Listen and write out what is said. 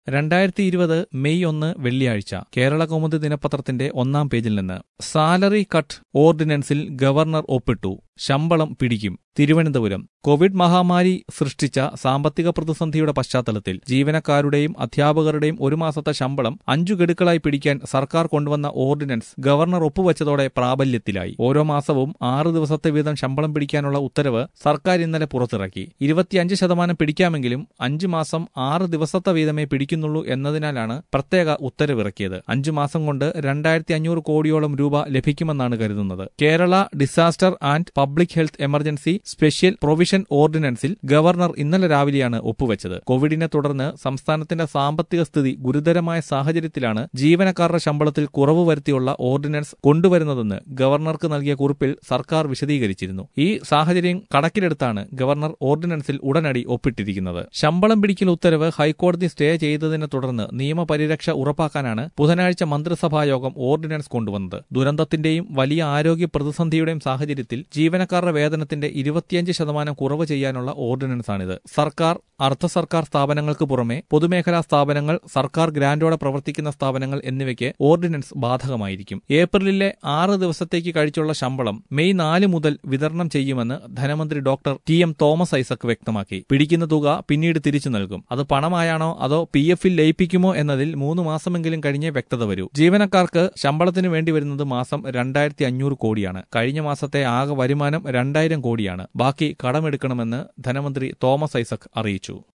രണ്ടായിരത്തി ഇരുപത് മെയ് ഒന്ന് വെള്ളിയാഴ്ച കേരള കൗമുദി ദിനപത്രത്തിന്റെ ഒന്നാം പേജിൽ നിന്ന് സാലറി കട്ട് ഓർഡിനൻസിൽ ഗവർണർ ഒപ്പിട്ടു ശമ്പളം പിടിക്കും തിരുവനന്തപുരം കോവിഡ് മഹാമാരി സൃഷ്ടിച്ച സാമ്പത്തിക പ്രതിസന്ധിയുടെ പശ്ചാത്തലത്തിൽ ജീവനക്കാരുടെയും അധ്യാപകരുടെയും ഒരു മാസത്തെ ശമ്പളം അഞ്ചു ഗഡുക്കളായി പിടിക്കാൻ സർക്കാർ കൊണ്ടുവന്ന ഓർഡിനൻസ് ഗവർണർ ഒപ്പുവച്ചതോടെ പ്രാബല്യത്തിലായി ഓരോ മാസവും ആറ് ദിവസത്തെ വീതം ശമ്പളം പിടിക്കാനുള്ള ഉത്തരവ് സർക്കാർ ഇന്നലെ പുറത്തിറക്കി ഇരുപത്തിയഞ്ച് ശതമാനം പിടിക്കാമെങ്കിലും അഞ്ചു മാസം ആറ് ദിവസത്തെ വീതമേ പിടിക്കുന്നുള്ളൂ എന്നതിനാലാണ് പ്രത്യേക ഉത്തരവിറക്കിയത് അഞ്ചു മാസം കൊണ്ട് രണ്ടായിരത്തി അഞ്ഞൂറ് കോടിയോളം രൂപ ലഭിക്കുമെന്നാണ് കരുതുന്നത് Kerala disaster and public health emergency special provision ഓർഡിനൻസിൽ ഗവർണർ ഇന്നലെ രാവിലെയാണ് ഒപ്പുവെച്ചത് കോവിഡിനെ തുടർന്ന് സംസ്ഥാനത്തിന്റെ സാമ്പത്തിക സ്ഥിതി ഗുരുതരമായ സാഹചര്യത്തിലാണ് ജീവനക്കാരുടെ ശമ്പളത്തിൽ കുറവ് വരുത്തിയുള്ള ഓർഡിനൻസ് കൊണ്ടുവരുന്നതെന്ന് ഗവർണർക്ക് നൽകിയ കുറിപ്പിൽ സർക്കാർ വിശദീകരിച്ചിരുന്നു ഈ സാഹചര്യം കണക്കിലെടുത്താണ് ഗവർണർ ഓർഡിനൻസിൽ ഉടനടി ഒപ്പിട്ടിരിക്കുന്നത് ശമ്പളം പിടിക്കൽ ഉത്തരവ് ഹൈക്കോടതി സ്റ്റേ ചെയ്തതിനെ തുടർന്ന് നിയമപരിരക്ഷ ഉറപ്പാക്കാനാണ് ബുധനാഴ്ച മന്ത്രിസഭാ യോഗം ഓർഡിനൻസ് കൊണ്ടുവന്നത് ദുരന്തത്തിന്റെയും വലിയ ആരോഗ്യ പ്രതിസന്ധിയുടെയും സാഹചര്യത്തിൽ ജീവനക്കാരുടെ വേതനത്തിന്റെ ഇരുപത്തിയഞ്ച് ശതമാനം കുറവ് ചെയ്യാനുള്ള ഓർഡിനൻസാണിത് സർക്കാർ അർദ്ധ സർക്കാർ സ്ഥാപനങ്ങൾക്ക് പുറമെ പൊതുമേഖലാ സ്ഥാപനങ്ങൾ സർക്കാർ ഗ്രാന്റോടെ പ്രവർത്തിക്കുന്ന സ്ഥാപനങ്ങൾ എന്നിവയ്ക്ക് ഓർഡിനൻസ് ബാധകമായിരിക്കും ഏപ്രിലിലെ ആറ് ദിവസത്തേക്ക് കഴിച്ചുള്ള ശമ്പളം മെയ് നാല് മുതൽ വിതരണം ചെയ്യുമെന്ന് ധനമന്ത്രി doctor T M Thomas Isaac വ്യക്തമാക്കി പിടിക്കുന്ന തുക പിന്നീട് തിരിച്ചു നൽകും അത് പണമായാണോ അതോ പി എഫിൽ ലയിപ്പിക്കുമോ എന്നതിൽ മൂന്ന് മാസമെങ്കിലും കഴിഞ്ഞേ വ്യക്തത വരൂ ജീവനക്കാർക്ക് ശമ്പളത്തിന് വേണ്ടി വരുന്നത് മാസം രണ്ടായിരത്തി അഞ്ഞൂറ് കോടിയാണ് കഴിഞ്ഞ മാസത്തെ ആകെ വരുമാനം രണ്ടായിരം കോടിയാണ് ബാക്കി കടമെടുക്കണമെന്ന് ധനമന്ത്രി തോമസ് ഐസക് അറിയിച്ചു